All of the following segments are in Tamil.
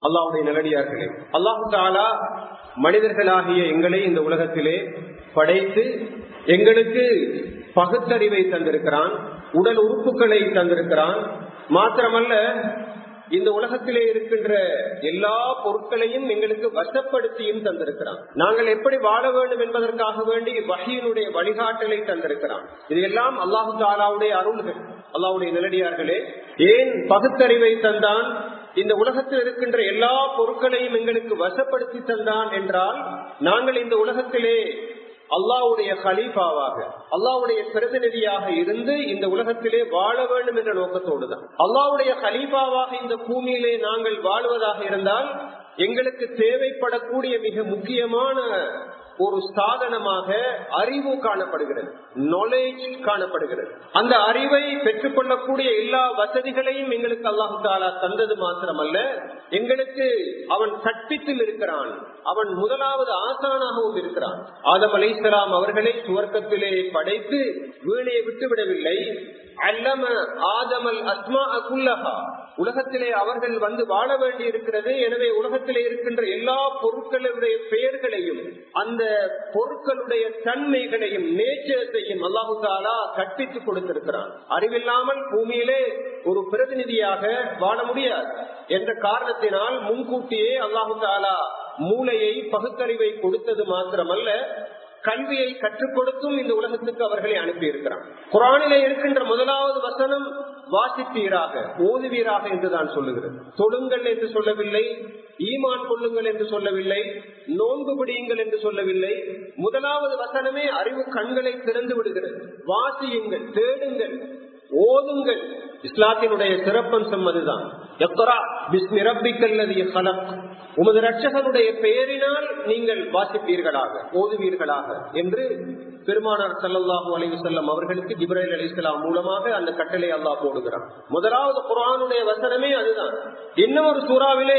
அல்லாஹுடைய நிலடியார்களே அல்லாஹு தாலா மனிதர்களாகிய எங்களை இந்த உலகத்திலே படைத்து எங்களுக்கு பகுத்தறிவை தந்திருக்கிறான் உடல் உறுப்புகளை தந்திருக்கிறான் மாத்திரமல்ல இந்த உலகத்திலே இருக்கின்ற எல்லா பொருட்களையும் எங்களுக்கு வசப்படுத்தியும் தந்திருக்கிறான் நாங்கள் எப்படி வாழ வேண்டும் என்பதற்காக வேண்டி வகையினுடைய வழிகாட்டலை தந்திருக்கிறான் இது எல்லாம் அல்லாஹு தாலாவுடைய அருள்கள் அல்லாவுடைய நிலடியார்களே ஏன் பகுத்தறிவை தந்தான் இந்த உலகத்தில் இருக்கின்ற எல்லா பொருட்களையும் எங்களுக்கு வசப்படுத்தி தந்தான் என்றால் நாங்கள் இந்த உலகத்திலே அல்லாவுடைய ஹலீஃபாவாக அல்லாவுடைய பிரதிநிதியாக இருந்து இந்த உலகத்திலே வாழ வேண்டும் என்ற நோக்கத்தோடு தான் அல்லாவுடைய ஹலீஃபாவாக இந்த பூமியிலே நாங்கள் வாழ்வதாக இருந்தால் எங்களுக்கு தேவைப்படக்கூடிய மிக முக்கியமான ஒரு சாதனமாக அறிவு காணப்படுகிறது நாலேஜ் காணப்படுகிறது அந்த அறிவை பெற்றுக்கொள்ளக்கூடிய எல்லா வசதிகளையும் எங்களுக்கு அல்லாஹு தாலா தந்தது மாத்திரமல்ல எங்களுக்கு அவன் கற்பித்தும் இருக்கிறான் அவன் முதலாவது ஆசானாகவும் இருக்கிறான் ஆதம் அலைசலாம் அவர்களை சுவர்க்கத்திலே படைத்து வீணை விட்டுவிடவில்லை அல்லம ஆதமல் அஸ்மா குல்லஹா உலகத்திலே அவர்கள் வந்து வாழ வேண்டி இருக்கிறது எனவே உலகத்திலே இருக்கின்ற எல்லா பொருட்களுடைய பெயர்களையும் அந்த பொருட்களுடைய தன்மைகளையும் நேச்சரத்தையும் அல்லாஹு தாலா கற்பித்து கொடுத்திருக்கிறான் அறிவில்லாமல் பூமியிலே ஒரு பிரதிநிதியாக வாழ முடியாது என்ற காரணத்தினால் முன்கூட்டியே அல்லாஹு தாலா மூளையை பகுத்தறிவை கொடுத்தது மாத்திரமல்ல கல்வியை கற்றுக் கொடுத்தும் இந்த உலகத்துக்கு அவர்களை அனுப்பி இருக்கிறான் குரானிலே இருக்கின்ற முதலாவது வசனம் வாசிப்பீராக ஓதுவீராக என்றுதான் சொல்லுகிறது தொழுங்கள் என்று சொல்லவில்லை ஈமான் கொள்ளுங்கள் என்று சொல்லவில்லை நோன்பு பிடியுங்கள் என்று சொல்லவில்லை முதலாவது வசனமே அறிவு கண்களை திறந்து விடுகிறது வாசியுங்கள் தேடுங்கள் ஓதுங்கள் இஸ்லாத்தினுடைய சிறப்பம்சம் அதுதான் உமது ரட்சகனுடைய பெயரினால் நீங்கள் வாசிப்பீர்களாக ஓதுவீர்களாக என்று பெருமானார் சல்லாஹூ அலைவு செல்லம் அவர்களுக்கு ஜிப்ரேல் அலி இஸ்லாம் மூலமாக அந்த கட்டளை அல்லாஹ் போடுகிறான் முதலாவது குரானுடைய வசனமே அதுதான் இன்னொரு சூறாவிலே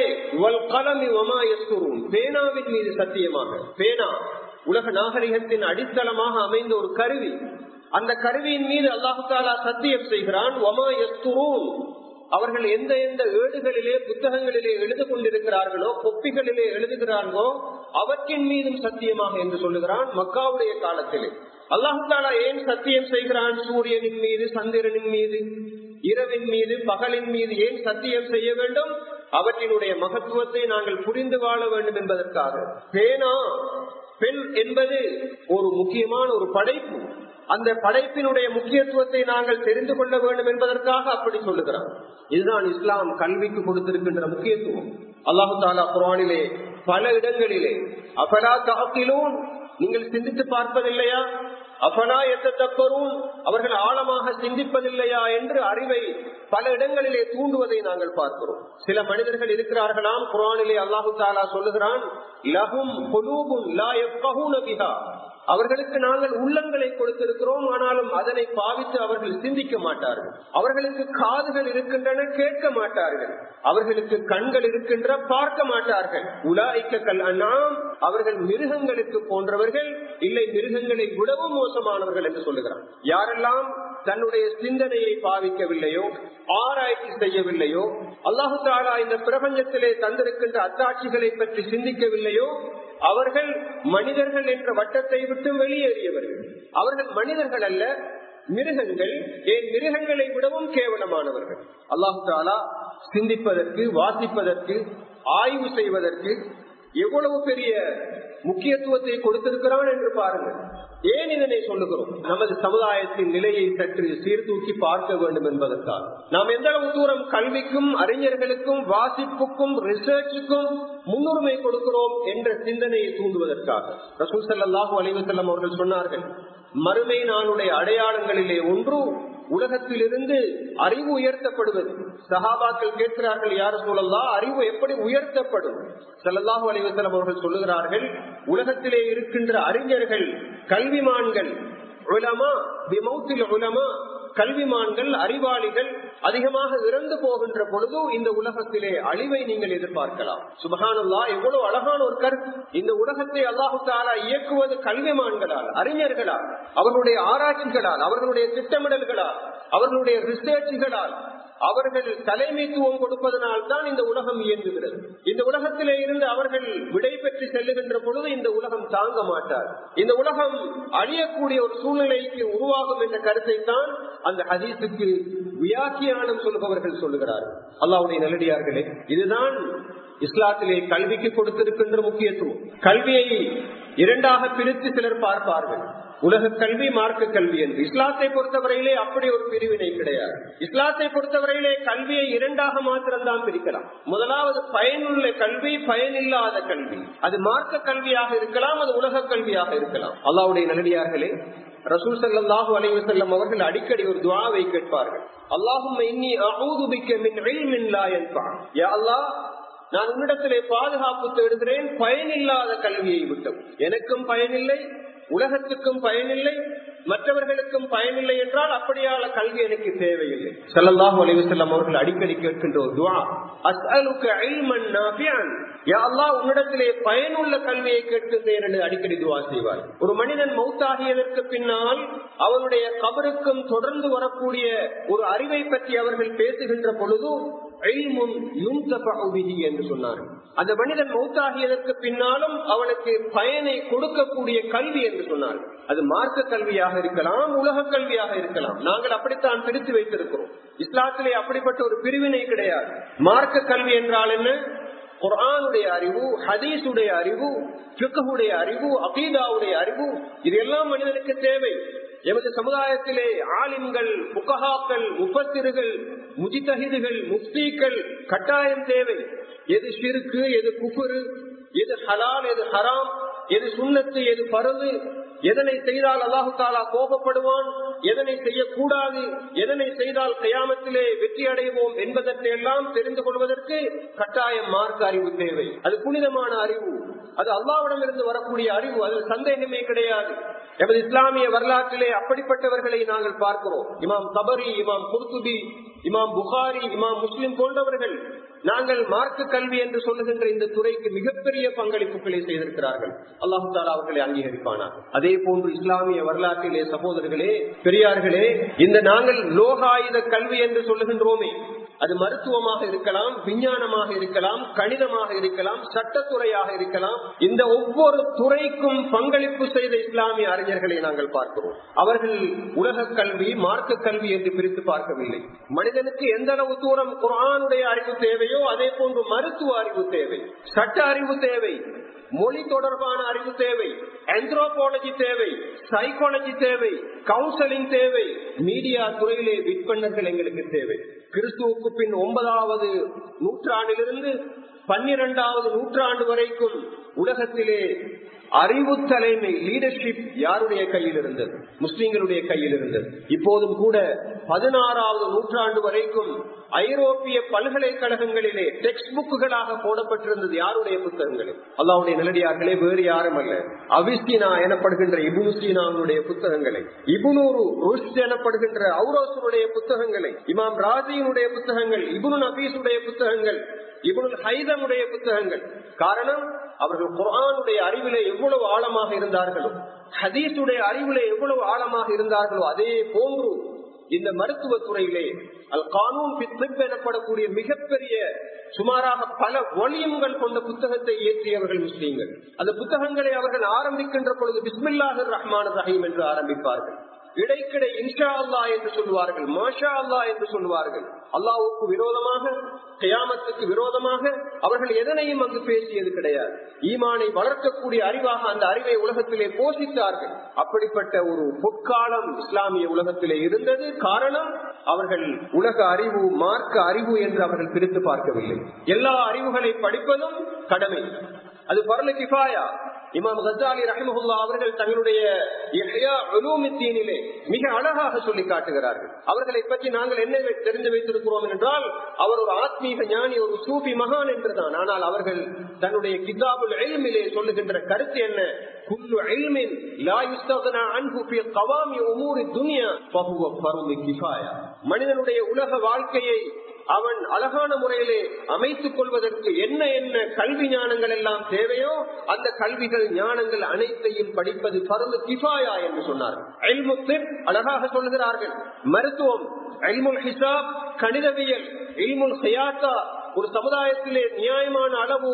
பேனாவின் மீது சத்தியமாக பேனா உலக நாகரிகத்தின் அடித்தளமாக அமைந்த ஒரு கருவி அந்த கருவியின் மீது அல்லாஹு தாலா சத்தியம் செய்கிறான் ஒமா எஸ்துரூன் அவர்கள் எந்த எந்த ஏடுகளிலே புத்தகங்களிலே எழுது கொண்டிருக்கிறார்களோ கொப்பிகளிலே எழுதுகிறார்களோ அவற்றின் மீதும் சத்தியமாக என்று சொல்லுகிறான் மக்காவுடைய காலத்திலே அல்லாஹு தாலா ஏன் சத்தியம் செய்கிறான் சூரியனின் மீது சந்திரனின் மீது இரவின் மீது பகலின் மீது ஏன் சத்தியம் செய்ய வேண்டும் அவற்றினுடைய மகத்துவத்தை நாங்கள் புரிந்து வாழ வேண்டும் என்பதற்காக பேனா பெண் என்பது ஒரு முக்கியமான ஒரு படைப்பு அந்த படைப்பினுடைய முக்கியத்துவத்தை நாங்கள் தெரிந்து கொள்ள வேண்டும் என்பதற்காக அப்படி சொல்லுகிறான் இதுதான் இஸ்லாம் கல்விக்கு கொடுத்திருக்கின்ற முக்கியத்துவம் அல்லாஹு தாலா குரானிலே பல இடங்களிலே அபலா தகத்திலும் நீங்கள் சிந்தித்து பார்ப்பதில்லையா அபலா எத்தப்பரும் அவர்கள் ஆழமாக சிந்திப்பதில்லையா என்று அறிவை பல இடங்களிலே தூண்டுவதை நாங்கள் பார்க்கிறோம் சில மனிதர்கள் இருக்கிறார்களாம் குரானிலே அல்லாஹு தாலா சொல்லுகிறான் லகும் லா பிஹா அவர்களுக்கு நாங்கள் உள்ளங்களை கொடுத்திருக்கிறோம் ஆனாலும் அதனை பாவித்து அவர்கள் சிந்திக்க மாட்டார்கள் அவர்களுக்கு காதுகள் இருக்கின்றன கேட்க மாட்டார்கள் அவர்களுக்கு கண்கள் இருக்கின்ற பார்க்க மாட்டார்கள் உலாய்க்க கல் நாம் அவர்கள் மிருகங்களுக்கு போன்றவர்கள் இல்லை மிருகங்களை விடவும் மோசமானவர்கள் என்று சொல்லுகிறான் யாரெல்லாம் தன்னுடைய சிந்தனையை பாவிக்கவில்லையோ ஆராய்ச்சி செய்யவில்லையோ அல்லாஹு தாலா இந்த பிரபஞ்சத்திலே தந்திருக்கின்ற அத்தாட்சிகளை பற்றி சிந்திக்கவில்லையோ அவர்கள் மனிதர்கள் என்ற வட்டத்தை விட்டு வெளியேறியவர்கள் அவர்கள் மனிதர்கள் அல்ல மிருகங்கள் ஏன் மிருகங்களை விடவும் கேவலமானவர்கள் அல்லாஹு தாலா சிந்திப்பதற்கு வாசிப்பதற்கு ஆய்வு செய்வதற்கு எவ்வளவு பெரிய முக்கியத்துவத்தை கொடுத்திருக்கிறான் என்று பாருங்கள் ஏன் இதனை சொல்லுகிறோம் நமது சமுதாயத்தின் நிலையை சற்று சீர்தூக்கி பார்க்க வேண்டும் என்பதற்காக நாம் எந்த அளவு தூரம் கல்விக்கும் அறிஞர்களுக்கும் வாசிப்புக்கும் ரிசர்ச்சுக்கும் முன்னுரிமை கொடுக்கிறோம் என்ற சிந்தனையை தூண்டுவதற்காக ரசூல் சல்லாஹூ அலிவசல்லம் அவர்கள் சொன்னார்கள் மறுமை நாளுடைய அடையாளங்களிலே ஒன்று உலகத்திலிருந்து அறிவு உயர்த்தப்படுவது சகாபாக்கள் கேட்கிறார்கள் யார் சொல்லலா அறிவு எப்படி உயர்த்தப்படும் செல்லல்லாஹு அலைவசலம் அவர்கள் சொல்லுகிறார்கள் உலகத்திலே இருக்கின்ற அறிஞர்கள் கல்விமான்கள் உலமா விமௌத்தில் உலமா கல்விமான்கள் அறிவாளிகள் அதிகமாக இறந்து போகின்ற பொழுது இந்த உலகத்திலே அழிவை நீங்கள் எதிர்பார்க்கலாம் சுபகானல்லா எவ்வளவு அழகான ஒரு கருத்து இந்த உலகத்தை அல்லாஹு தாலா இயக்குவது கல்விமான்களால் அறிஞர்களால் அவர்களுடைய ஆராய்ச்சிகளால் அவர்களுடைய திட்டமிடல்களால் அவர்களுடைய ரிசர்ச்சுகளால் அவர்கள் தலைமைத்துவம் கொடுப்பதனால் தான் இந்த உலகம் இயங்குகிறது இந்த உலகத்திலே இருந்து அவர்கள் விடை பெற்று செல்லுகின்ற பொழுது இந்த உலகம் தாங்க மாட்டார் இந்த உலகம் அழியக்கூடிய ஒரு சூழ்நிலைக்கு உருவாகும் என்ற கருத்தை தான் அந்த ஹதீஸுக்கு வியாக்கியானம் சொல்பவர்கள் சொல்லுகிறார்கள் அல்லாவுடைய நல்லடியார்களே இதுதான் இஸ்லாத்திலே கல்விக்கு கொடுத்திருக்கின்ற முக்கியத்துவம் கல்வியை இரண்டாக பிரித்து சிலர் பார்ப்பார்கள் உலக கல்வி மார்க்க கல்வி என்று இஸ்லாத்தை பொறுத்தவரையிலே அப்படி ஒரு பிரிவினை கிடையாது இஸ்லாத்தை பொறுத்தவரையிலே கல்வியை இரண்டாக மாத்திரம்தான் பிரிக்கலாம் முதலாவது பயனுள்ள கல்வி பயனில்லாத கல்வி அது மார்க்க கல்வியாக இருக்கலாம் அது உலக கல்வியாக இருக்கலாம் அல்லாவுடைய நல்லடியார்களே ரசூல் சல்லாஹு அலைவு செல்லம் அவர்கள் அடிக்கடி ஒரு துவாவை கேட்பார்கள் அல்லாஹும் இன்னி அவுதுபிக்க மின் இல்மின் லா யன்ஃபா. யா அல்லாஹ் நான் உன்னிடத்திலே பாதுகாப்பு தேடுகிறேன் பயனில்லாத கல்வியை விட்டும் எனக்கும் பயனில்லை உலகத்துக்கும் பயனில்லை மற்றவர்களுக்கும் பயனில்லை என்றால் அப்படியான கல்வி எனக்கு தேவையில்லை ஸல்லல்லாஹு அலைஹி வஸல்லம் அவர்கள் அடிக்கடி கேட்கின்ற ஒரு துஆ அஸ்அலுக இல்மன் நாஃபிஅன் யா அல்லாஹ் உன்னிடத்திலே பயனுள்ள கல்வியை கேட்கின்றேன் என்று அடிக்கடி துஆ செய்வார் ஒரு மனிதன் மௌத்தாகியதற்கு பின்னால் அவனுடைய கபருக்கும் தொடர்ந்து வரக்கூடிய ஒரு அறிவை பற்றி அவர்கள் பேசுகின்ற பொழுது இல்முன் யுன்தஃபஉ பிஹி என்று சொன்னார்கள் அந்த மனிதன் மௌத்தாகியதற்கு பின்னாலும் அவனுக்கு பயனை கொடுக்கக்கூடிய கல்வி என்று சொன்னார்கள் அது மார்க்க கல்வியாக இருக்கலாம் உலக கல்வியாக இருக்கலாம் நாங்கள் அப்படித்தான் பிரித்து வைத்திருக்கிறோம் இஸ்லாத்திலே அப்படிப்பட்ட ஒரு பிரிவினை கிடையாது மார்க்க கல்வி என்றால் என்ன குர்ஆனுடைய அறிவு ஹதீஸுடைய அறிவு பிக்குடைய அறிவு அகீதாவுடைய அறிவு இது எல்லாம் மனிதனுக்கு தேவை எமது சமுதாயத்திலே ஆலிம்கள் புக்கஹாக்கள் முப்பத்திருகள் முஜித்தகிதுகள் முஃப்தீக்கள் கட்டாயம் தேவை எது ஷிருக்கு எது குஃபுரு எது ஹலால் எது ஹராம் எது சுண்ணத்து எது பருது எதனை செய்தால் அல்லாஹு தாலா கோபப்படுவான் எதனை செய்யக்கூடாது எதனை செய்தால் கயாமத்திலே வெற்றி அடைவோம் என்பதற்கு எல்லாம் தெரிந்து கொள்வதற்கு கட்டாயம் மார்க்க அறிவு தேவை அது புனிதமான அறிவு அது அல்லாவிடம் இருந்து வரக்கூடிய அறிவு அது சந்தேகமே கிடையாது எமது இஸ்லாமிய வரலாற்றிலே அப்படிப்பட்டவர்களை நாங்கள் பார்க்கிறோம் இமாம் தபரி இமாம் குர்துபி இமாம் புகாரி இமாம் முஸ்லிம் போன்றவர்கள் நாங்கள் மார்க்க கல்வி என்று சொல்லுகின்ற இந்த துறைக்கு மிகப்பெரிய பங்களிப்புகளை செய்திருக்கிறார்கள் அல்லாஹு தாலா அவர்களை அங்கீகரிப்பானார் அதே போன்று இஸ்லாமிய வரலாற்றிலே சகோதரர்களே பெரியார்களே இந்த நாங்கள் லோகாயுத கல்வி என்று சொல்லுகின்றோமே அது மருத்துவமாக இருக்கலாம் விஞ்ஞானமாக இருக்கலாம் கணிதமாக இருக்கலாம் சட்டத்துறையாக இருக்கலாம் இந்த ஒவ்வொரு துறைக்கும் பங்களிப்பு செய்த இஸ்லாமிய அறிஞர்களை நாங்கள் பார்க்கிறோம் அவர்கள் உலக கல்வி மார்க்க கல்வி என்று பிரித்து பார்க்கவில்லை மனிதனுக்கு எந்த அளவு தூரம் குரானுடைய அறிவு தேவையோ அதே போன்று மருத்துவ அறிவு தேவை சட்ட அறிவு தேவை மொழி தொடர்பான அறிவு தேவை ஆந்த்ரோபாலஜி தேவை சைக்காலஜி தேவை கவுன்சிலிங் தேவை மீடியா துறையிலே விற்பனர்கள் எங்களுக்கு தேவை கிறிஸ்துவுக்கு பின் ஒன்பதாவது நூற்றாண்டிலிருந்து பன்னிரண்டாவது நூற்றாண்டு வரைக்கும் உலகத்திலே அறிவு தலைமை லீடர்ஷிப் யாருடைய கையில் இருந்தது முஸ்லிம்களுடைய கையில் இருந்தது இப்போதும் கூட பதினாறாவது நூற்றாண்டு வரைக்கும் ஐரோப்பிய பல்கலைக்கழகங்களிலே டெக்ஸ்ட் புக்குகளாக போடப்பட்டிருந்தது யாருடைய புத்தகங்களில் அல்லாவுடைய நிலடியார்களே வேறு யாரும் அல்ல அவிஸ்தினா எனப்படுகின்ற இபுனு சீனாவுடைய புத்தகங்களை இபுனூரு ருஷ் எனப்படுகின்ற அவுரோசனுடைய புத்தகங்களை இமாம் ராஜியினுடைய புத்தகங்கள் இபுனு நபீஸுடைய புத்தகங்கள் இபுனுல் ஹைதமுடைய புத்தகங்கள் காரணம் அவர்கள் குரானுடைய அறிவிலே எவ்வளவு ஆழமாக இருந்தார்களோ ஹதீஸுடைய அறிவிலே எவ்வளவு ஆழமாக இருந்தார்களோ அதே போன்று இந்த மருத்துவ துறையிலே அல் கானூன் எனப்படக்கூடிய மிகப்பெரிய சுமாராக பல ஒளியங்கள் கொண்ட புத்தகத்தை இயற்றியவர்கள் முஸ்லீம்கள் அந்த புத்தகங்களை அவர்கள் ஆரம்பிக்கின்ற பொழுது பிஸ்மில்லாஹர் ரஹ்மான் ரஹீம் என்று ஆரம்பிப்பார்கள் இடைக்கிடை இன்ஷா அல்லா என்று சொல்வார்கள் மாஷா அல்லா என்று சொல்வார்கள் அல்லாவுக்கு விரோதமாக கயாமத்துக்கு விரோதமாக அவர்கள் எதனையும் அங்கு பேசியது கிடையாது ஈமானை வளர்க்கக்கூடிய அறிவாக அந்த அறிவை உலகத்திலே போஷித்தார்கள் அப்படிப்பட்ட ஒரு பொற்காலம் இஸ்லாமிய உலகத்திலே இருந்தது காரணம் அவர்கள் உலக அறிவு மார்க்க அறிவு என்று அவர்கள் பிரித்து பார்க்கவில்லை எல்லா அறிவுகளை படிப்பதும் கடமை அது பரல கிஃபாயா இமாம் கசாலி ரஹிமஹுல்லா அவர்கள் தங்களுடைய மிக அழகாக சொல்லி காட்டுகிறார்கள் அவர்களை பற்றி நாங்கள் என்ன தெரிந்து வைத்திருக்கிறோம் என்றால் அவர் ஒரு ஆத்மீக ஞானி ஒரு சூபி மகான் என்றுதான் ஆனால் அவர்கள் தன்னுடைய கிதாபுல் எல்மிலே சொல்லுகின்ற கருத்து என்ன குல்லு எல்மின் லா யுஸ்தகனா அன்பு பி கவாமி உமூரி துனியா பகுவ பருமி கிஃபாயா மனிதனுடைய உலக வாழ்க்கையை அவன் அழகான முறையிலே அமைத்துக் கொள்வதற்கு என்ன என்ன கல்வி ஞானங்கள் எல்லாம் தேவையோ அந்த கல்விகள் ஞானங்கள் அனைத்தையும் படிப்பது பருவ கிஃபாயா என்று சொன்னார்கள் அழகாக சொல்கிறார்கள் மருத்துவம் எல்முல் ஹிசாப் கணிதவியல் இல்முல் ஹயாத்தா ஒரு சமுதாயத்திலே நியாயமான அளவு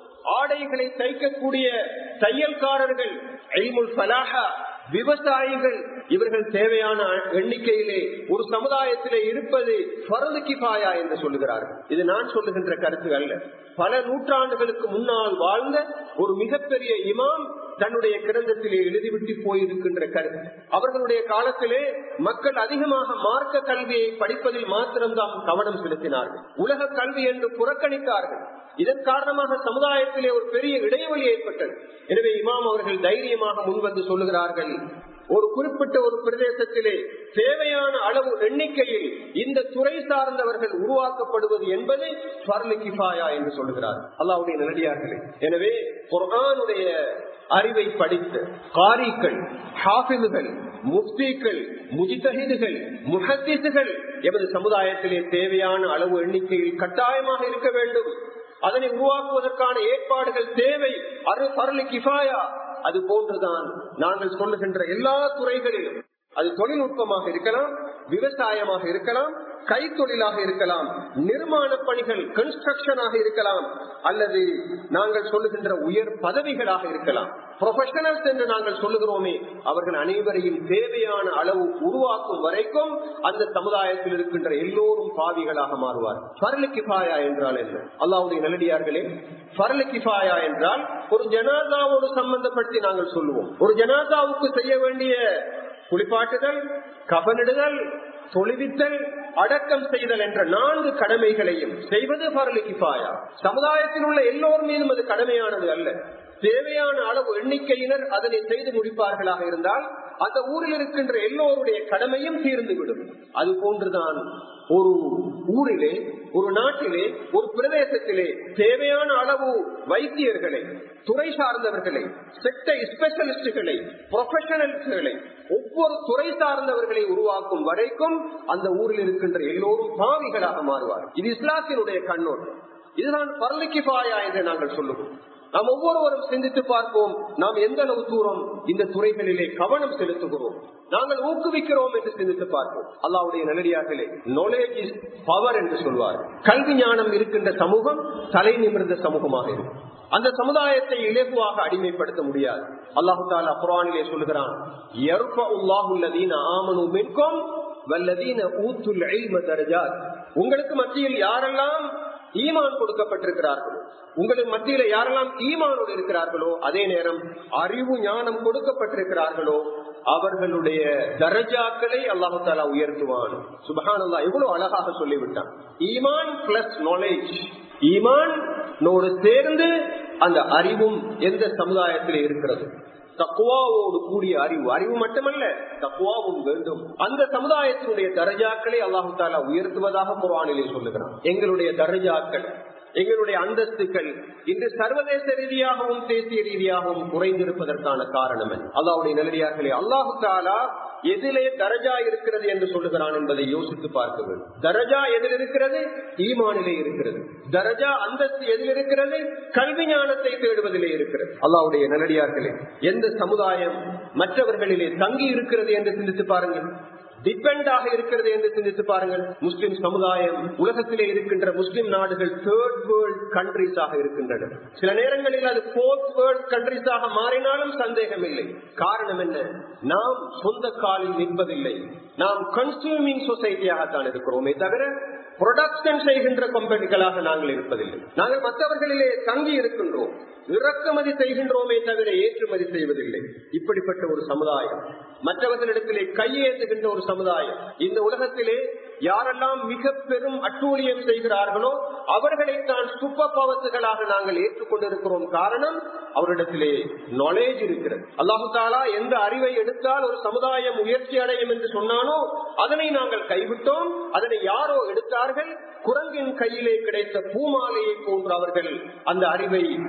ஆடைகளை தைக்கக்கூடிய தையல்காரர்கள் எல்முல் ஃபலாஹா விவசாயிகள் இவர்கள் தேவையான எண்ணிக்கையிலே ஒரு சமுதாயத்திலே இருப்பது பரது கிபாயா என்று சொல்லுகிறார்கள் இது நான் சொல்லுகின்ற கருத்து அல்ல பல நூற்றாண்டுகளுக்கு முன்னால் வாழ்ந்த ஒரு மிகப்பெரிய இமாம் தன்னுடைய கிரந்தத்திலே எழுதிவிட்டு போயிருக்கின்ற கருத்து அவர்களுடைய காலத்திலே மக்கள் அதிகமாக மார்க்க கல்வியை படிப்பதில் மாத்திரம்தான் கவனம் செலுத்தினார்கள் உலக கல்வி என்று புறக்கணித்தார்கள் இதன் காரணமாக சமுதாயத்திலே ஒரு பெரிய இடைவெளி ஏற்பட்டது எனவே இமாம் அவர்கள் தைரியமாக முன்வந்து சொல்லுகிறார்கள் ஒரு குறிப்பிட்ட ஒரு பிரதேசத்திலே தேவையான அளவு எண்ணிக்கையில் இந்த துறை சார்ந்தவர்கள் உருவாக்கப்படுவது என்பது கிஃபாயா என்று சொல்லுகிறார் அல்லாவுடைய நிலடியார்களே எனவே குரானுடைய அறிவை படித்த காரிகள் ஹாஃபிதுகள் முப்திகள் முஜிதஹிதுகள் முஹத்திசுகள் எமது சமுதாயத்திலே தேவையான அளவு எண்ணிக்கையில் கட்டாயமாக இருக்க வேண்டும் அதனை உருவாக்குவதற்கான ஏற்பாடுகள் தேவை அது பரலி கிஃபாயா அது போன்றுதான் நாங்கள் சொல்லுகின்ற எல்லா துறைகளிலும் அது தொழில்நுட்பமாக இருக்கலாம் விவசாயமாக இருக்கலாம் கைத்தொழிலாக இருக்கலாம் நிர்மாண பணிகள் கன்ஸ்ட்ரக்ஷனாக இருக்கலாம் அல்லது நாங்கள் சொல்லுகின்ற உயர் பதவிகளாக இருக்கலாம் ப்ரொஃபஷனல்ஸ் என்று நாங்கள் சொல்லுகிறோமே அவர்கள் அனைவரையும் தேவையான அளவு உருவாக்கும் வரைக்கும் அந்த சமுதாயத்தில் இருக்கின்ற எல்லோரும் பாவிகளாக மாறுவார் பரலு கிஃபாயா என்றால் என்ன அல்லாவுடைய நல்லடியார்களே பரலு கிஃபாயா என்றால் ஒரு ஜனாதாவோடு சம்பந்தப்படுத்தி நாங்கள் சொல்லுவோம் ஒரு ஜனாதாவுக்கு செய்ய வேண்டிய குளிப்பாட்டுதல் கபனிடுதல் தொழுவித்தல் அடக்கம் செய்தல் என்ற நான்கு கடமைகளையும் செய்வது பரலு கிஃபாயா சமுதாயத்தில் உள்ள எல்லோர் மீதும் அது கடமையானது அல்ல தேவையான அளவு எண்ணிக்கையினர் அதனை செய்து முடிப்பார்களாக இருந்தால் அந்த ஊரில் இருக்கின்ற எல்லோருடைய கடமையும் தீர்ந்துவிடும் அது போன்றுதான் ஒரு ஊரிலே ஒரு நாட்டிலே ஒரு பிரதேசத்திலே தேவையான அளவு வைத்தியர்களை துறை சார்ந்தவர்களை செக்டை ஸ்பெஷலிஸ்டுகளை ப்ரொஃபஷனல்ஸ்களை ஒவ்வொரு துறை சார்ந்தவர்களை உருவாக்கும் வரைக்கும் அந்த ஊரில் இருக்கின்ற எல்லோரும் பாவிகளாக மாறுவார் இது இஸ்லாத்தினுடைய கண்ணோட்டம் இதுதான் பரலிக்கிபாயா என்று நாங்கள் சொல்லுவோம் நாம் ஒவ்வொருவரும் சிந்தித்து பார்ப்போம் நாம் எந்த அளவு தூரம் இந்த துறைகளிலே கவனம் செலுத்துகிறோம் நாங்கள் ஊக்குவிக்கிறோம் என்று சிந்தித்து பார்ப்போம் அல்லாவுடைய நல்லடியார்களே நாலேஜ் இஸ் பவர் என்று சொல்வார் கல்வி ஞானம் இருக்கின்ற சமூகம் தலை நிமிர்ந்த சமூகமாக இருக்கும் அந்த சமுதாயத்தை இலகுவாக அடிமைப்படுத்த முடியாது அல்லாஹு தாலா குரானிலே சொல்லுகிறான் உங்களுக்கு மத்தியில் யாரெல்லாம் ஈமான் கொடுக்கப்பட்டிருக்கிறார்களோ உங்களுக்கு மத்தியில யாரெல்லாம் ஈமானோடு இருக்கிறார்களோ அதே நேரம் அறிவு ஞானம் கொடுக்கப்பட்டிருக்கிறார்களோ அவர்களுடைய தரஜாக்களை அல்லாஹு தாலா உயர்த்துவான் சுபஹான் அல்லா எவ்வளவு அழகாக சொல்லிவிட்டான் ஈமான் பிளஸ் நாலேஜ் ஈமான் நோடு சேர்ந்து அந்த அறிவும் எந்த சமுதாயத்திலே இருக்கிறது தக்குவாவோடு கூடிய அறிவு அறிவு மட்டுமல்ல தக்குவாவும் வேண்டும் அந்த சமுதாயத்தினுடைய தரஜாக்களை அல்லாஹு தாலா உயர்த்துவதாக குரானிலே சொல்லுகிறான் எங்களுடைய தரஜாக்கள் எங்களுடைய அந்தஸ்துகள் இன்று சர்வதேச ரீதியாகவும் தேசிய ரீதியாகவும் குறைந்திருப்பதற்கான காரணம் அல்லாவுடைய நிலையார்களே அல்லாஹு தாலா எதிலே தரஜா இருக்கிறது என்று சொல்லுகிறான் என்பதை யோசித்து பார்க்க வேண்டும் தரஜா எதில் இருக்கிறது ஈமானிலே இருக்கிறது தரஜா அந்தஸ்து எதில் இருக்கிறது கல்வி ஞானத்தை தேடுவதிலே இருக்கிறது அல்லாவுடைய நல்லடியார்களே எந்த சமுதாயம் மற்றவர்களிலே தங்கி இருக்கிறது என்று சிந்தித்து பாருங்கள் டிபெண்ட் ஆக இருக்கிறது என்று சிந்தித்து பாருங்கள் முஸ்லிம் சமுதாயம் உலகத்திலே இருக்கின்ற முஸ்லிம் நாடுகள் தேர்ட் வேர்ல்ட் கண்ட்ரிஸ் ஆக இருக்கின்றன சில நேரங்களில் அது போர்த் வேர்ல்ட் கண்ட்ரிஸ் ஆக மாறினாலும் சந்தேகம் இல்லை காரணம் என்ன நாம் சொந்த காலில் நிற்பதில்லை நாம் கன்சியூமிங் சொசைட்டியாகத்தான் இருக்கிறோமே தவிர ப்ரொடக்ஷன் செய்கின்ற கம்பெனிகளாக நாங்கள் இருப்பதில்லை நாங்கள் மற்றவர்களிலே தங்கி இருக்கின்றோம் இறக்குமதி செய்கின்றோமே தவிர ஏற்றுமதி செய்வதில்லை இப்படிப்பட்ட ஒரு சமுதாயம் மற்றவர்களிடத்திலே கையேந்துகின்ற ஒரு சமுதாயம் இந்த உலகத்திலே யாரெல்லாம் மிக பெரும் அட்டூழியம் செய்கிறார்களோ அவர்களைத்தான் சுப்ப பவத்துகளாக நாங்கள் ஏற்றுக்கொண்டிருக்கிறோம் காரணம் அவரிடத்திலே நாலேஜ் இருக்கிறது அல்லாஹு தாலா எந்த அறிவை எடுத்தால் ஒரு சமுதாயம் உயர்ச்சி அடையும் என்று சொன்னானோ அதனை நாங்கள் கைவிட்டோம் அதனை யாரோ எடுத்தார்கள் குரங்கின் கையிலே கிடைத்த பூமாலையை போன்ற அவர்கள் அந்த அறிவை மிக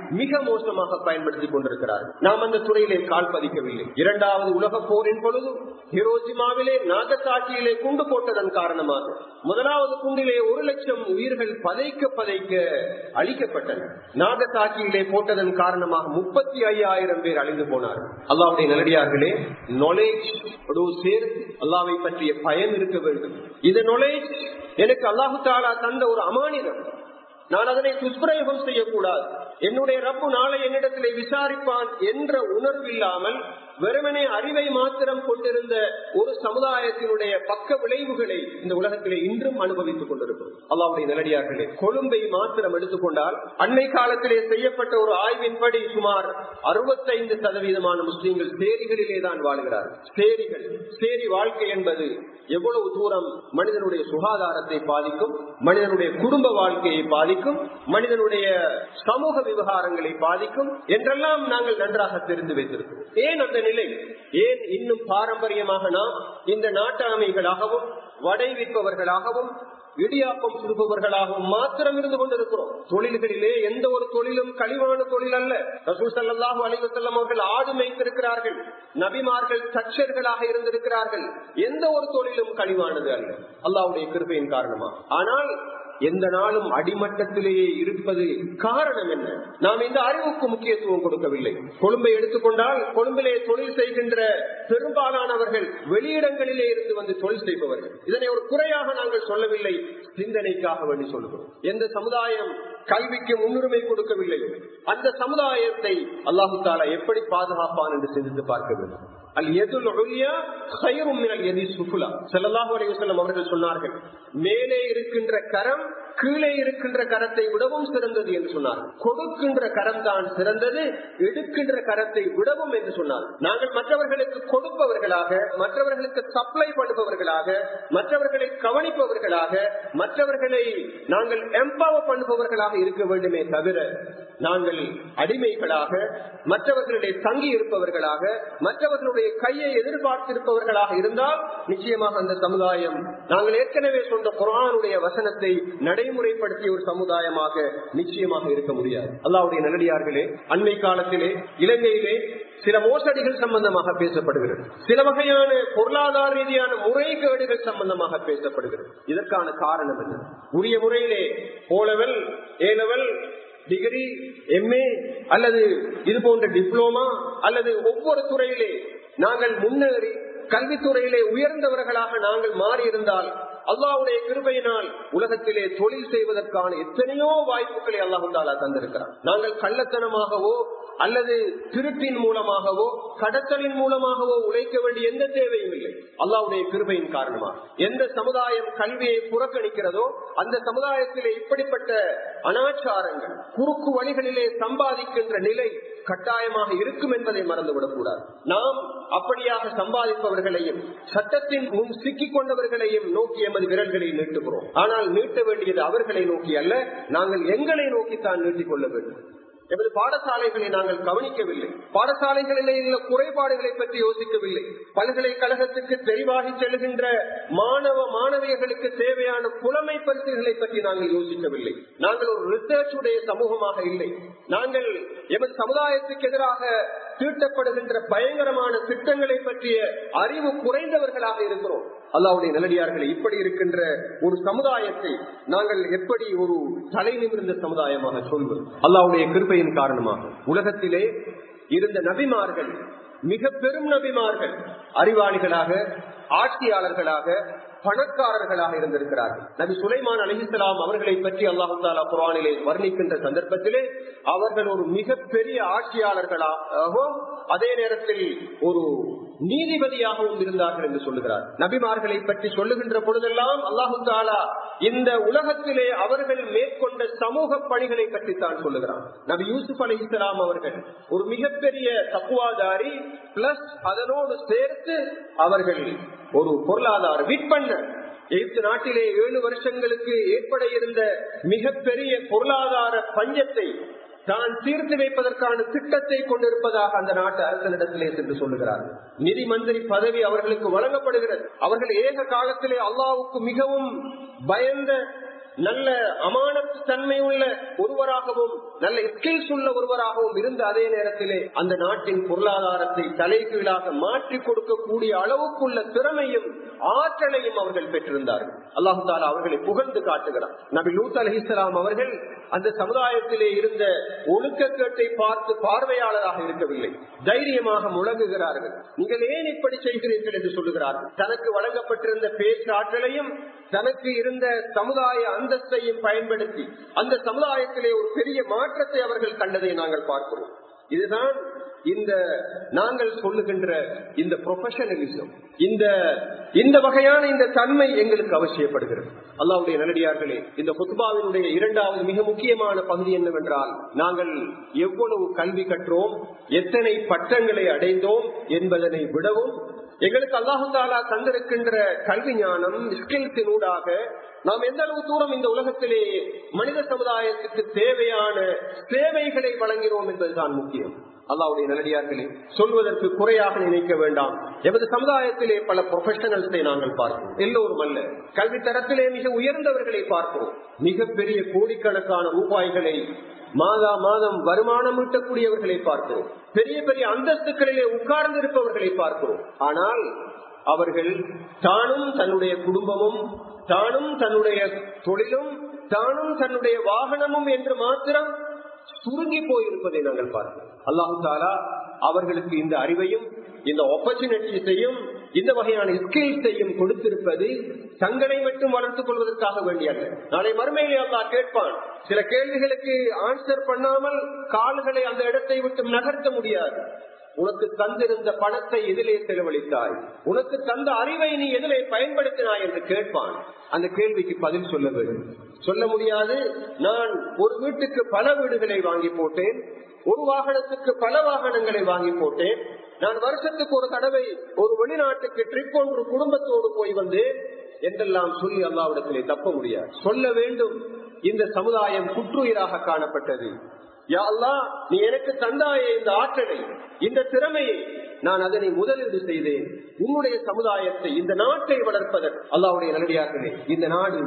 மோசமாக பயன்படுத்திக் கொண்டிருக்கிறார்கள் நாம் அந்த துறையிலே கால் பதிக்கவில்லை இரண்டாவது உலக போரின் பொழுது ஹிரோசிமாவிலே நாகசாட்சியிலே குண்டு போட்டதன் காரணமாக முதலாவது குண்டிலே ஒரு லட்சம் உயிர்கள் பதைக்க பதைக்க அழிக்கப்பட்டன நாகசாட்சியிலே போட்டதன் காரணமாக முப்பத்தி ஐயாயிரம் பேர் அழிந்து போனார்கள் அல்லாவுடைய நல்லடியார்களே நாலேஜ் சேர்த்து அல்லாவை பற்றிய பயம் இருக்க வேண்டும் இந்த நாலேஜ் எனக்கு அல்லாஹு தாலா தந்த ஒரு அமானிதம் நான் அதனை துஷ்பிரயோகம் செய்யக்கூடாது என்னுடைய ரப்பு நாளை என்னிடத்திலே விசாரிப்பான் என்ற உணர்வு இல்லாமல் வெறுமனே அறிவை மாத்திரம் கொண்டிருந்த ஒரு சமுதாயத்தினுடைய பக்க விளைவுகளை இந்த உலகத்திலே இன்றும் அனுபவித்துக் கொண்டிருக்கிறோம் அல்லாவுடைய நிலடியார்களே கொழும்பை மாத்திரம் எடுத்துக்கொண்டால் அன்னை காலத்திலே செய்யப்பட்ட ஒரு ஆய்வின்படி சுமார் அறுபத்தைந்து சதவீதமான முஸ்லீம்கள் சேரிகளிலே தான் வாழ்கிறார்கள் சேரிகள் சேரி வாழ்க்கை என்பது எவ்வளவு தூரம் மனிதனுடைய சுகாதாரத்தை பாதிக்கும் மனிதனுடைய குடும்ப வாழ்க்கையை பாதிக்கும் மனிதனுடைய சமூக விவகாரங்களை பாதிக்கும் என்றெல்லாம் நாங்கள் நன்றாக தெரிந்து வைத்திருக்கிறோம் ஏன் அந்த நிலை ஏன் இன்னும் பாரம்பரியமாக நாம் இந்த நாட்டாமைகளாகவும் வடை விற்பவர்களாகவும் இடியாப்பம் சுடுபவர்களாகவும் மாத்திரம் இருந்து கொண்டிருக்கிறோம் தொழில்களிலே எந்த ஒரு தொழிலும் கழிவான தொழில் அல்ல ரசூல் சல்லாஹூ அலிவசல்லம் அவர்கள் ஆடு மேய்த்திருக்கிறார்கள் நபிமார்கள் தச்சர்களாக இருந்திருக்கிறார்கள் எந்த ஒரு தொழிலும் கழிவானது அல்ல அல்லாவுடைய கிருப்பையின் காரணமா ஆனால் எந்த நாளும் அடிமட்டத்திலேயே இருப்பது காரணம் என்ன நாம் இந்த அறிவுக்கு முக்கியத்துவம் கொடுக்கவில்லை கொழும்பை எடுத்துக்கொண்டால் கொழும்பிலே தொழில் செய்கின்ற பெரும்பாலானவர்கள் வெளியிடங்களிலே இருந்து வந்து தொழில் செய்பவர்கள் இதனை ஒரு குறையாக நாங்கள் சொல்லவில்லை சிந்தனைக்காக வேண்டி சொல்லுகிறோம் எந்த சமுதாயம் கல்விக்கு முன்னுரிமை கொடுக்கவில்லை அந்த சமுதாயத்தை அல்லாஹு தாலா எப்படி பாதுகாப்பான் என்று சிந்தித்து பார்க்க வேண்டும் அல் எதுல் எதி சுஃபுலா செல்லல்லாஹு அலைவசல்லம் அவர்கள் சொன்னார்கள் மேலே இருக்கின்ற கரம் கீழே இருக்கின்ற கரத்தை விடவும் சிறந்தது என்று சொன்னார் கொடுக்கின்ற கரம் தான் சிறந்தது எடுக்கின்ற கரத்தை விடவும் என்று சொன்னார் நாங்கள் மற்றவர்களுக்கு கொடுப்பவர்களாக மற்றவர்களுக்கு சப்ளை பண்ணுபவர்களாக மற்றவர்களை கவனிப்பவர்களாக மற்றவர்களை நாங்கள் எம்பவர் பண்ணுபவர்களாக இருக்க வேண்டுமே தவிர நாங்கள் அடிமைகளாக மற்றவர்களுடைய தங்கி இருப்பவர்களாக மற்றவர்களுடைய கையை எதிர்பார்த்திருப்பவர்களாக இருந்தால் நிச்சயமாக அந்த சமுதாயம் நாங்கள் ஏற்கனவே சொன்ன குரானுடைய வசனத்தை நடைமுறைப்படுத்திய ஒரு சமுதாயமாக நிச்சயமாக இருக்க முடியாது அல்லாவுடைய நல்லடியார்களே அண்மை காலத்திலே இலங்கையிலே சில மோசடிகள் சம்பந்தமாக பேசப்படுகிறது சில வகையான பொருளாதார ரீதியான முறைகேடுகள் சம்பந்தமாக பேசப்படுகிறது இதற்கான காரணம் என்ன உரிய முறையிலே ஓலவல் ஏலவல் டிகிரி எம்ஏ அல்லது இது போன்ற டிப்ளோமா அல்லது ஒவ்வொரு துறையிலே நாங்கள் முன்னேறி கல்வித்துறையிலே உயர்ந்தவர்களாக நாங்கள் மாறி இருந்தால் அல்லாவுடைய கிருபையினால் உலகத்திலே தொழில் செய்வதற்கான எத்தனையோ வாய்ப்புகளை அல்லாஹு தாலா தந்திருக்கிறார் நாங்கள் கள்ளத்தனமாகவோ அல்லது திருட்டின் மூலமாகவோ கடத்தலின் மூலமாகவோ உழைக்க வேண்டிய எந்த தேவையும் இல்லை அல்லாவுடைய கிருபையின் காரணமாக எந்த சமுதாயம் கல்வியை புறக்கணிக்கிறதோ அந்த சமுதாயத்திலே இப்படிப்பட்ட அனாச்சாரங்கள் குறுக்கு வழிகளிலே சம்பாதிக்கின்ற நிலை கட்டாயமாக இருக்கும் என்பதை மறந்துவிடக் கூடாது நாம் அப்படியாக சம்பாதிப்பவர்களையும் சட்டத்தின் முன் சிக்கிக் கொண்டவர்களையும் நோக்கி எமது விரல்களை நீட்டுகிறோம் ஆனால் நீட்ட வேண்டியது அவர்களை நோக்கி அல்ல நாங்கள் எங்களை நோக்கித்தான் நீட்டிக் கொள்ள வேண்டும் எமது பாடசாலைகளை நாங்கள் கவனிக்கவில்லை பாடசாலைகளிலே உள்ள குறைபாடுகளை பற்றி யோசிக்கவில்லை பல்கலைக்கழகத்துக்கு தெரிவாகி செல்கின்ற மாணவ மாணவியர்களுக்கு தேவையான புலமை பரிசுகளை பற்றி நாங்கள் யோசிக்கவில்லை நாங்கள் ஒரு ரிசர்ச் உடைய சமூகமாக இல்லை நாங்கள் எமது சமுதாயத்துக்கு எதிராக தீட்டப்படுகின்ற பயங்கரமான திட்டங்களை பற்றிய அறிவு குறைந்தவர்களாக இருக்கிறோம் அல்லாவுடைய நிலடியார்களை இப்படி இருக்கின்ற ஒரு சமுதாயத்தை நாங்கள் எப்படி ஒரு தலை நிமிர்ந்த சமுதாயமாக சொல்வது அல்லாவுடைய கிருப்பையின் காரணமாக உலகத்திலே இருந்த நபிமார்கள் மிக பெரும் நபிமார்கள் அறிவாளிகளாக ஆட்சியாளர்களாக பணக்காரர்களாக இருந்திருக்கிறார்கள் நபி சுலைமான் அலிஹிசலாம் அவர்களை பற்றி அல்லாஹு தாலா குரானிலே வர்ணிக்கின்ற சந்தர்ப்பத்திலே அவர்கள் ஒரு மிக பெரிய ஆட்சியாளர்களாகவும் அதே நேரத்தில் ஒரு நீதிபதியாகவும் இருந்தார்கள் என்று சொல்லுகிறார் நபிமார்களை பற்றி சொல்லுகின்ற பொழுதெல்லாம் அல்லாஹு தாலா இந்த உலகத்திலே அவர்கள் மேற்கொண்ட சமூக பணிகளை பற்றித்தான் சொல்லுகிறார் நபி யூசுப் அலி இஸ்லாம் அவர்கள் ஒரு மிகப்பெரிய தப்புவாதாரி பிளஸ் அதனோடு சேர்த்து அவர்கள் ஒரு பொருளாதார விற்பனர் எகிப்து நாட்டிலே ஏழு வருஷங்களுக்கு ஏற்பட இருந்த மிகப்பெரிய பொருளாதார பஞ்சத்தை தான் தீர்த்து வைப்பதற்கான திட்டத்தை கொண்டிருப்பதாக அந்த நாட்டு அரசனிடத்திலே சென்று சொல்லுகிறார்கள் நிதி மந்திரி பதவி அவர்களுக்கு வழங்கப்படுகிறது அவர்கள் ஏக காலத்திலே அல்லாவுக்கு மிகவும் பயந்த நல்ல அமானத்து தன்மை உள்ள ஒருவராகவும் நல்ல ஸ்கில்ஸ் உள்ள ஒருவராகவும் இருந்த அதே நேரத்திலே அந்த நாட்டின் பொருளாதாரத்தை தலைகீழாக மாற்றி கொடுக்கக்கூடிய அளவுக்குள்ள திறமையும் ஆற்றலையும் அவர்கள் பெற்றிருந்தார்கள் அல்லாஹு தாலா அவர்களை புகழ்ந்து காட்டுகிறார் நபி லூத் அலஹிஸ்லாம் அவர்கள் அந்த சமுதாயத்திலே இருந்த ஒழுக்கக்கேட்டை பார்த்து பார்வையாளராக இருக்கவில்லை தைரியமாக முழங்குகிறார்கள் நீங்கள் ஏன் இப்படி செய்கிறீர்கள் என்று சொல்லுகிறார்கள் தனக்கு வழங்கப்பட்டிருந்த பேச்சாற்றலையும் தனக்கு இருந்த சமுதாய அந்தஸ்தையும் பயன்படுத்தி அந்த சமுதாயத்திலே ஒரு பெரிய மாற்றத்தை அவர்கள் கண்டதை நாங்கள் பார்க்கிறோம் இதுதான் இந்த நாங்கள் சொல்லுகின்ற இந்த ப்ரொஃபஷனலிசம் இந்த இந்த வகையான இந்த தன்மை எங்களுக்கு அவசியப்படுகிறது அல்லாவுடைய நல்லடியார்களே இந்த புத்பாவினுடைய இரண்டாவது மிக முக்கியமான பகுதி என்னவென்றால் நாங்கள் எவ்வளவு கல்வி கற்றோம் எத்தனை பட்டங்களை அடைந்தோம் என்பதனை விடவும் எங்களுக்கு அல்லாஹு தாலா தந்திருக்கின்ற கல்வி ஞானம் ஸ்கில்ஸினூடாக நாம் எந்த அளவு தூரம் இந்த உலகத்திலே மனித சமுதாயத்துக்கு தேவையான சேவைகளை வழங்கினோம் என்பதுதான் முக்கியம் அல்லாவுடைய நல்லடியார்களே சொல்வதற்கு குறையாக நினைக்க வேண்டாம் எமது சமுதாயத்திலே பல ப்ரொஃபஷனல்ஸை நாங்கள் பார்க்கிறோம் எல்லோரும் அல்ல கல்வி தரத்திலே மிக உயர்ந்தவர்களை பார்க்கிறோம் மிகப்பெரிய கோடிக்கணக்கான ரூபாய்களை மாதா மாதம் வருமானம் ஈட்டக்கூடியவர்களை பார்க்கிறோம் பெரிய பெரிய அந்தஸ்துகளிலே உட்கார்ந்து இருப்பவர்களை பார்க்கிறோம் ஆனால் அவர்கள் தானும் தன்னுடைய குடும்பமும் தானும் தன்னுடைய தொழிலும் தானும் தன்னுடைய வாகனமும் என்று மாத்திரம் சுருங்கி போயிருப்பதை நாங்கள் பார்க்கிறோம் அல்லாஹு தாலா அவர்களுக்கு இந்த அறிவையும் இந்த ஆப்பர்ச்சுனிட்டிஸையும் இந்த வகையான ஸ்கில்ஸையும் கொடுத்திருப்பது தங்களை மட்டும் வளர்த்துக் கொள்வதற்காக வேண்டியல்ல நாளை மறுமையிலே அல்லா கேட்பான் சில கேள்விகளுக்கு ஆன்சர் பண்ணாமல் கால்களை அந்த இடத்தை விட்டு நகர்த்த முடியாது உனக்கு தந்திருந்த பணத்தை எதிலே செலவழித்தாய் உனக்கு தந்த அறிவை நீ எதிலே பயன்படுத்தினாய் என்று கேட்பான் அந்த கேள்விக்கு பதில் சொல்ல வேண்டும் சொல்ல முடியாது நான் ஒரு வீட்டுக்கு பல வீடுகளை வாங்கி போட்டேன் ஒரு வாகனத்துக்கு பல வாகனங்களை வாங்கி போட்டேன் நான் வருஷத்துக்கு ஒரு தடவை ஒரு வெளிநாட்டுக்கு ட்ரிப் ஒன்று குடும்பத்தோடு போய் வந்தேன் என்றெல்லாம் சொல்லி அல்லாவிடத்திலே தப்ப முடியாது சொல்ல வேண்டும் இந்த சமுதாயம் குற்றுயிராக காணப்பட்டது யாழ்லா நீ எனக்கு தந்தாயே இந்த ஆற்றலை இந்த திறமையை நான் அதனை முதலீடு செய்தேன் உன்னுடைய சமுதாயத்தை இந்த நாட்டை வளர்ப்பதற்கு அல்லாவுடைய நல்லடியார்களே இந்த நாடு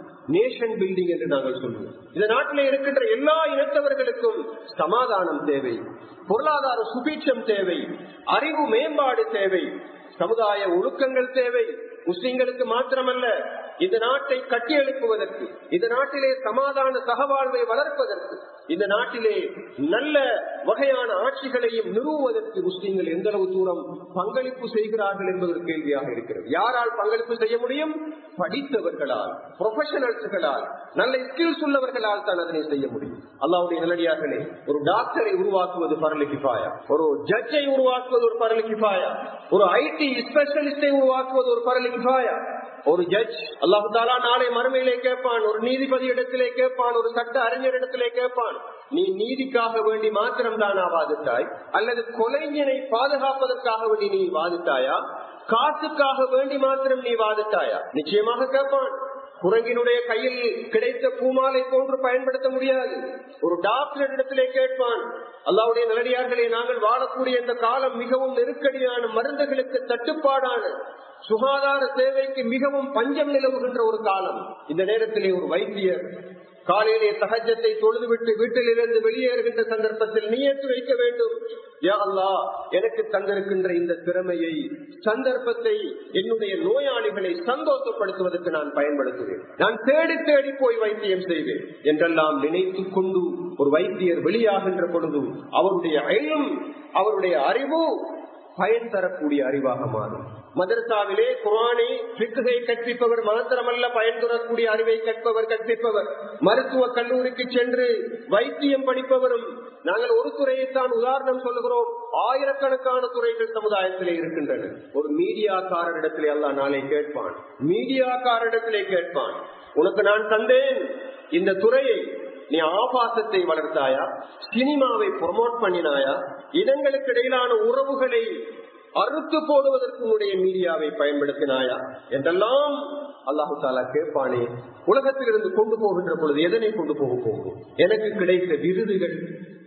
நேஷன் பில்டிங் என்று நாங்கள் சொல்லுவோம் இந்த நாட்டில் இருக்கின்ற எல்லா இனத்தவர்களுக்கும் சமாதானம் தேவை பொருளாதார சுபீட்சம் தேவை அறிவு மேம்பாடு தேவை சமுதாய ஒழுக்கங்கள் தேவை முஸ்லிம்களுக்கு மாத்திரமல்ல இந்த நாட்டை கட்டியெழுப்புவதற்கு இந்த நாட்டிலே சமாதான சகவாழ்வை வளர்ப்பதற்கு இந்த நாட்டிலே நல்ல வகையான ஆட்சிகளையும் நிறுவுவதற்கு முஸ்லிம்கள் எந்த அளவு தூரம் பங்களிப்பு செய்கிறார்கள் என்பது ஒரு கேள்வியாக இருக்கிறது யாரால் பங்களிப்பு செய்ய முடியும் படித்தவர்களால் ப்ரொஃபஷனல்ஸ்களால் நல்ல ஸ்கில்ஸ் உள்ளவர்களால் தான் அதனை செய்ய முடியும் அல்லாவுடைய நல்லடியார்களே ஒரு டாக்டரை உருவாக்குவது பரலி கிஃபாயா ஒரு ஜட்ஜை உருவாக்குவது ஒரு பரலி கிஃபாயா ஒரு ஐடி ஸ்பெஷலிஸ்டை உருவாக்குவது ஒரு பரலி கிஃபாயா ஒரு ஜட்ஜ் அல்லாஹு தாலா நாளை மறுமையிலே கேட்பான் ஒரு நீதிபதி இடத்திலே கேட்பான் ஒரு சட்ட அறிஞர் இடத்திலே கேட்பான் நீ நீதிக்காக வேண்டி மாத்திரம் தானா வாதிட்டாய் அல்லது கொலைஞனை பாதுகாப்பதற்காக வேண்டி நீ வாதிட்டாயா காசுக்காக வேண்டி மாத்திரம் நீ வாதிட்டாயா நிச்சயமாக கேட்பான் குரங்கினுடைய கையில் கிடைத்த பூமாலை போன்று பயன்படுத்த முடியாது ஒரு டாக்டர் இடத்திலே கேட்பான் அல்லாவுடைய நல்லடியார்களே நாங்கள் வாழக்கூடிய இந்த காலம் மிகவும் நெருக்கடியான மருந்துகளுக்கு தட்டுப்பாடான சுகாதார சேவைக்கு மிகவும் பஞ்சம் நிலவுகின்ற ஒரு காலம் இந்த நேரத்திலே ஒரு வைத்தியர் காலையிலே சகஜத்தை தொழுதுவிட்டு வீட்டில் இருந்து வெளியேறுகின்ற சந்தர்ப்பத்தில் நீயேற்று வைக்க வேண்டும் யா அல்லா எனக்கு தந்திருக்கின்ற இந்த திறமையை சந்தர்ப்பத்தை என்னுடைய நோயாளிகளை சந்தோஷப்படுத்துவதற்கு நான் பயன்படுத்துவேன் நான் தேடி தேடி போய் வைத்தியம் செய்வேன் என்றெல்லாம் நினைத்து கொண்டு ஒரு வைத்தியர் வெளியாகின்ற பொழுது அவருடைய அயலும் அவருடைய அறிவு பயன் தரக்கூடிய அறிவாக மாறும் மதரசாவிலே குரானை பிக்குகை கற்பிப்பவர் மாத்திரமல்ல பயன் தரக்கூடிய அறிவை கற்பவர் கற்பிப்பவர் மருத்துவ கல்லூரிக்கு சென்று வைத்தியம் படிப்பவரும் நாங்கள் ஒரு துறையைத்தான் உதாரணம் சொல்லுகிறோம் ஆயிரக்கணக்கான துறைகள் சமுதாயத்திலே இருக்கின்றன ஒரு மீடியாக்காரரிடத்திலே எல்லாம் நாளை கேட்பான் மீடியாக்காரரிடத்திலே கேட்பான் உனக்கு நான் தந்தேன் இந்த துறையை நீ ஆபாசத்தை வளர்த்தாயா சினிமாவை ப்ரொமோட் பண்ணினாயா இடங்களுக்கு இடையிலான உறவுகளை அறுத்து போடுவதற்கு உன்னுடைய மீடியாவை பயன்படுத்தினாயா என்றெல்லாம் அல்லாஹு தாலா கேட்பானே உலகத்தில் இருந்து கொண்டு போகின்ற பொழுது எதனை கொண்டு போக போகும் எனக்கு கிடைத்த விருதுகள்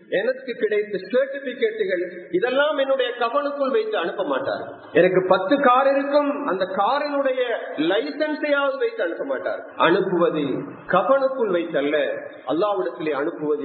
எனக்கு கிடைத்த சர்டிபிகேட்டுகள் இதெல்லாம் என்னுடைய கவனுக்குள் வைத்து அனுப்ப மாட்டார் எனக்கு பத்து கார் இருக்கும் அந்த காரினுடைய லைசன்ஸையாவது வைத்து அனுப்ப மாட்டார் அனுப்புவது கவனுக்குள் வைத்தல்ல அல்லாவிடத்திலே அனுப்புவது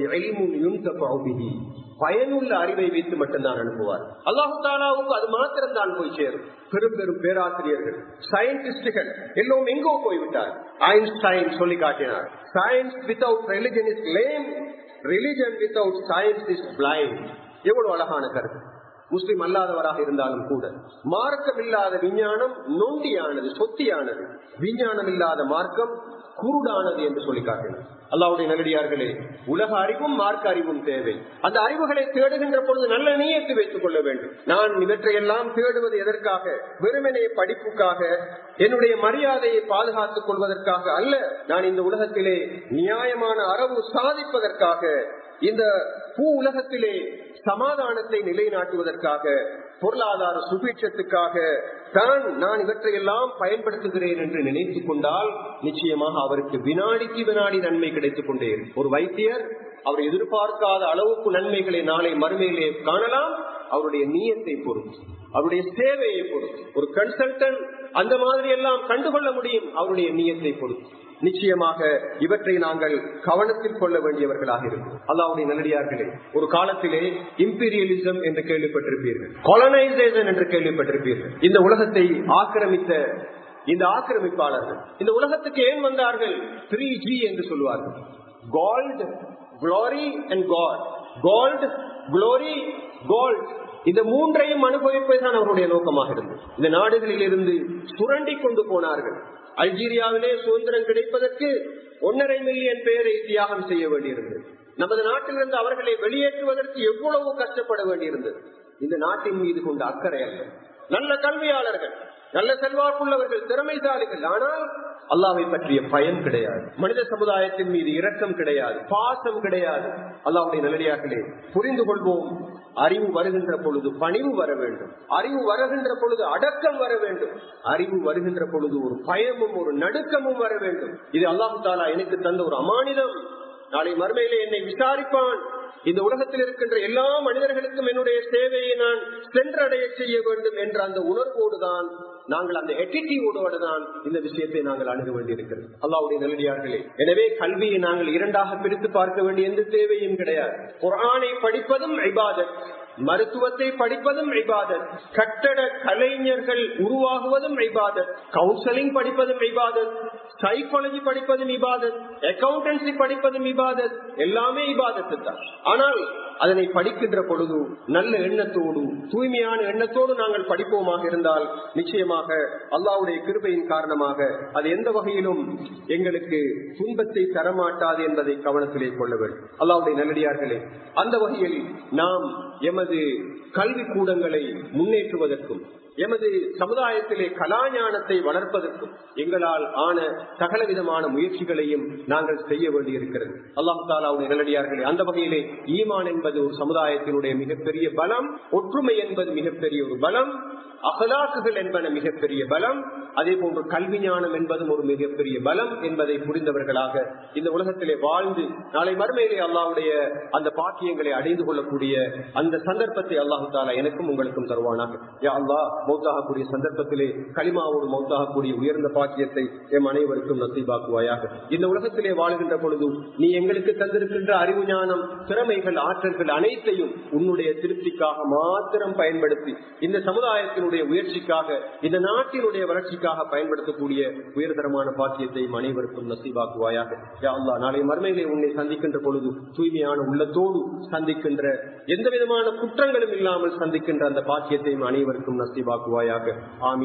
பயனுள்ள அறிவை வைத்து மட்டும்தான் அனுப்புவார் அல்லாஹு தாலாவுக்கு அது மாத்திரம் தான் போய் சேரும் பெரும் பெரும் பேராசிரியர்கள் சயின்டிஸ்டுகள் எல்லோரும் எங்கோ போய்விட்டார் ஐன்ஸ்டைன் சொல்லி காட்டினார் science without religion is lame religion without science is blind எவ்வளவு அழகான கருத்து முஸ்லிம் அல்லாதவராக இருந்தாலும் கூட மார்க்கம் இல்லாத விஞ்ஞானம் நொண்டியானது சொத்தியானது விஞ்ஞானம் இல்லாத மார்க்கம் குருடானது என்று சொல்லி காட்டினார் அல்லாவுடைய நல்லடியார்களே உலக அறிவும் மார்க்க அறிவும் தேவை அந்த அறிவுகளை தேடுகின்ற பொழுது நல்ல நீயத்து வைத்துக் கொள்ள வேண்டும் நான் இவற்றையெல்லாம் தேடுவது எதற்காக வெறுமனே படிப்புக்காக என்னுடைய மரியாதையை பாதுகாத்துக் கொள்வதற்காக அல்ல நான் இந்த உலகத்திலே நியாயமான அறவு சாதிப்பதற்காக இந்த பூ உலகத்திலே சமாதானத்தை நிலைநாட்டுவதற்காக பொருளாதார சுபீட்சத்துக்காக தான் நான் இவற்றையெல்லாம் பயன்படுத்துகிறேன் என்று நினைத்துக் கொண்டால் நிச்சயமாக அவருக்கு வினாடிக்கு வினாடி நன்மை கிடைத்துக் கொண்டே இருக்கும் ஒரு வைத்தியர் அவர் எதிர்பார்க்காத அளவுக்கு நன்மைகளை நாளை மறுமையிலே காணலாம் அவருடைய நீயத்தை பொறுத்து அவருடைய சேவையை பொறுத்து ஒரு கன்சல்டன்ட் அந்த மாதிரி எல்லாம் கண்டுகொள்ள முடியும் அவருடைய நீயத்தை பொறுத்து நிச்சயமாக இவற்றை நாங்கள் கவனத்தில் கொள்ள வேண்டியவர்களாக இருக்கும் அல்லாவுடைய நல்லடியார்களே ஒரு காலத்திலே இம்பீரியலிசம் என்று கேள்விப்பட்டிருப்பீர்கள் கொலனைசேஷன் என்று கேள்விப்பட்டிருப்பீர்கள் இந்த உலகத்தை ஆக்கிரமித்த இந்த ஆக்கிரமிப்பாளர்கள் இந்த உலகத்துக்கு ஏன் வந்தார்கள் த்ரீ ஜி என்று சொல்லுவார்கள் gold glory and God gold glory gold இந்த மூன்றையும் அனுபவிப்பதுதான் அவருடைய நோக்கமாக இருந்தது இந்த நாடுகளில் இருந்து சுரண்டி கொண்டு போனார்கள் அல்ஜீரியாவிலே சுதந்திரம் கிடைப்பதற்கு ஒன்னரை மில்லியன் பேரை தியாகம் செய்ய வேண்டியிருந்தது நமது நாட்டிலிருந்து அவர்களை வெளியேற்றுவதற்கு எவ்வளவு கஷ்டப்பட வேண்டியிருந்தது இந்த நாட்டின் மீது கொண்ட அக்கறை அல்ல நல்ல கல்வியாளர்கள் நல்ல செல்வாக்குள்ளவர்கள் திறமைசாலிகள் ஆனால் அல்லாவை பற்றிய பயம் கிடையாது மனித சமுதாயத்தின் மீது இரக்கம் கிடையாது பாசம் கிடையாது அல்லாவுடைய நல்லடியார்களே புரிந்து கொள்வோம் அறிவு வருகின்ற பொழுது பணிவு வர வேண்டும் அறிவு வருகின்ற பொழுது அடக்கம் வர வேண்டும் அறிவு வருகின்ற பொழுது ஒரு பயமும் ஒரு நடுக்கமும் வர வேண்டும் இது அல்லாஹு தாலா எனக்கு தந்த ஒரு அமானிதம் நாளை மறுமையிலே என்னை விசாரிப்பான் இந்த உலகத்தில் இருக்கின்ற எல்லா மனிதர்களுக்கும் என்னுடைய சேவையை நான் சென்றடைய செய்ய வேண்டும் என்ற அந்த உணர்வோடு தான் நாங்கள் அந்த எட்டிடியூடோடு தான் இந்த விஷயத்தை நாங்கள் அணுக வேண்டியிருக்கிறது அல்லாவுடைய நல்லடியார்களே எனவே கல்வியை நாங்கள் இரண்டாக பிரித்து பார்க்க வேண்டிய எந்த தேவையும் கிடையாது குரானை படிப்பதும் ஐபாதத் மருத்துவத்தை படிப்பதும் ஐபாதத் கட்டட கலைஞர்கள் உருவாகுவதும் ஐபாதத் கவுன்சிலிங் படிப்பதும் ஐபாதத் சைக்காலஜி படிப்பதும் இபாதத் அக்கௌண்டன்சி படிப்பதும் இபாதத் எல்லாமே இபாதத்து தான் ஆனால் அதனை படிக்கின்ற பொழுது நல்ல எண்ணத்தோடு தூய்மையான எண்ணத்தோடு நாங்கள் படிப்போமாக இருந்தால் நிச்சயமாக அல்லாவுடைய கிருபையின் காரணமாக அது எந்த வகையிலும் எங்களுக்கு துன்பத்தை தரமாட்டாது என்பதை கவனத்திலே கொள்ள வேண்டும் அல்லாவுடைய நல்லடியார்களே அந்த வகையில் நாம் எமது கல்வி கூடங்களை முன்னேற்றுவதற்கும் எமது சமுதாயத்திலே கலாஞானத்தை வளர்ப்பதற்கும் எங்களால் ஆன சகல விதமான முயற்சிகளையும் நாங்கள் செய்ய வேண்டியிருக்கிறது அல்லாஹு தாலாவுடைய நல்லடியார்களே அந்த வகையிலே ஈமான் என்பது ஒரு சமுதாயத்தினுடைய மிகப்பெரிய பலம் ஒற்றுமை என்பது மிகப்பெரிய ஒரு பலம் அகலாக்குகள் என்பன மிகப்பெரிய பலம் அதே போன்று கல்வி ஞானம் என்பதும் ஒரு மிகப்பெரிய பலம் என்பதை புரிந்தவர்களாக இந்த உலகத்திலே வாழ்ந்து நாளை மறுமையிலே அல்லாவுடைய அந்த பாக்கியங்களை அடைந்து கொள்ளக்கூடிய அந்த சந்தர்ப்பத்தை அல்லாஹு தாலா எனக்கும் உங்களுக்கும் தருவானாக யா அல்லா மௌத்தாகக்கூடிய சந்தர்ப்பத்திலே களிமாவோடு மௌத்தாகக்கூடிய உயர்ந்த பாக்கியத்தை எம் அனைவருக்கும் நசீபாக்குவாயாக இந்த உலகத்திலே வாழ்கின்ற பொழுது நீ எங்களுக்கு தந்திருக்கின்ற அறிவு ஞானம் திறமைகள் ஆற்றல்கள் அனைத்தையும் உன்னுடைய திருப்திக்காக மாத்திரம் பயன்படுத்தி இந்த சமுதாயத்தினுடைய உயர்ச்சிக்காக இந்த நாட்டினுடைய வளர்ச்சிக்காக பயன்படுத்தக்கூடிய உயர்தரமான பாக்கியத்தை அனைவருக்கும் நசீபாக்குவாயாக யா அல்லா நாளை மறுமையிலே உன்னை சந்திக்கின்ற பொழுது தூய்மையான உள்ளத்தோடு சந்திக்கின்ற எந்த விதமான குற்றங்களும் இல்லாமல் சந்திக்கின்ற அந்த பாக்கியத்தையும் அனைவருக்கும் நசீபாக்குவாயாக ஆமி